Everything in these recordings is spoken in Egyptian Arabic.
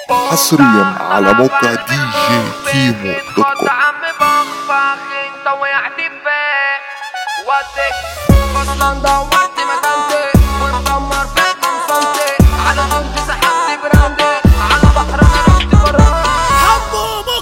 حصريا على موقع دي جي كيمو دوت خد كوم عم بخفخ انت وقعت فين ودك اصلا دورت مكانتي ومدمر فيك انصنتي على ارض سحبت براندي على بحر انا رحت برا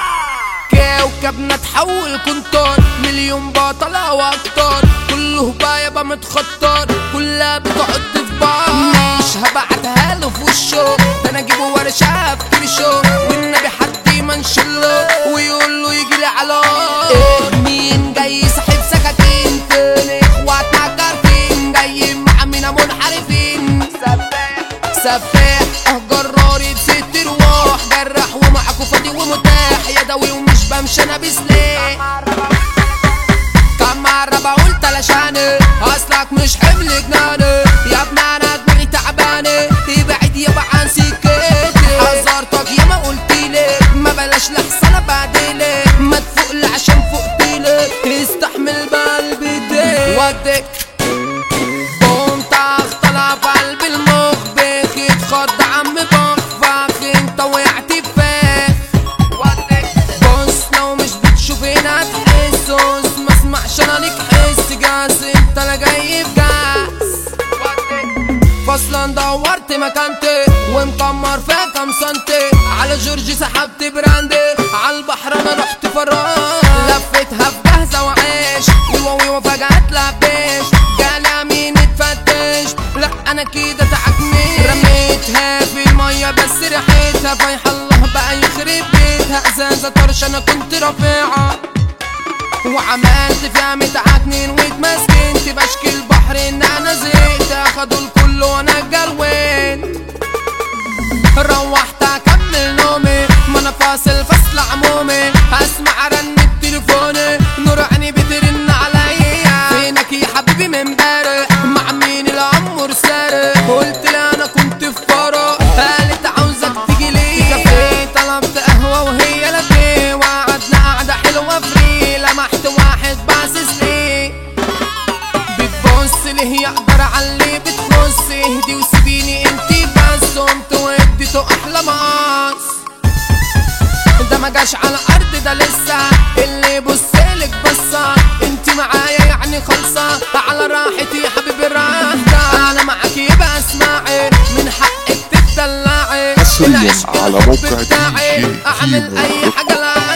كوكبنا تحول كنتر مليون بطلة واكتر كله هباية بقى متخطر كلها بتقعد في بعض مش هبعتها له في وشه ده انا اجيبه ورشة في كرشه والنبي حد يمنشله ويقول له يجي لي على إيه مين جاي ساحب سكاكين فين اخواتنا كارفين جاي مع مينا منحرفين سفاح سفاح اه جراري بست رواح جرح ومعاكوا فاضي ومتاح يدوي ومش بمشي انا بسلاح كم مرة بقول تلاشاني اصلك مش حمل جناني يا ابني انا دماغي تعبانة ابعد يابا عن سكتي حذرتك يا ما قلتلي ما بلاش لحسن ابعدلك ما تفوقلي عشان فوقتلي استحمل بقلبي دي ودك قمت اختلع في قلب المخ بيك اتخض عم بخفخ انت وقعت فيه بص لو مش بتشوف هنا تحس قص ما اسمعش انا ليك حس جاس انت لا جاي في جاس فاصلا دورت مكانتي ومكمر فيها كام سنتي على جورجي سحبت براندي على البحر انا رحت فراغ لفيتها في جهزة وعيش ويوا وفجأة اتلبش جالي مين اتفتش لا انا كده تعبني رميتها في المية بس ريحتها فيح الله بقى يخرب بيتها ازازة طرش انا كنت رافعها وعملت فيها متعكنين واتمسكنت بشكي البحر ان انا زهقت اخدوا الكل وانا جرويت روحت اكمل نومي ما انا فاصل فصل عمومي اسمع رن تليفوني نور عيني بترن عليا فينك يا حبيبي من امبارح مع مين العمر سارق قلت لها انا كنت في فرح قالت عاوزك تيجي لي كافيه طلبت قهوه وهي لاتيه وقعدنا قعده حلوه فري لمحت واحد باصص لي بتبص ليه يقدر على اللي بتخص اهدي وسيبيني انتي بس قمت واديته احلى مقص ده ما جاش على الارض ده لسه اللي بصلك بصة انتي معايا يعني خلصة على راحتي يا حبيبي راحتة انا معاك يبقى اسمعي من حقك تدلعي حصرياً العشق على الحب موقع بتاعي DJ اعمل كيمو اي دوت حاجة لا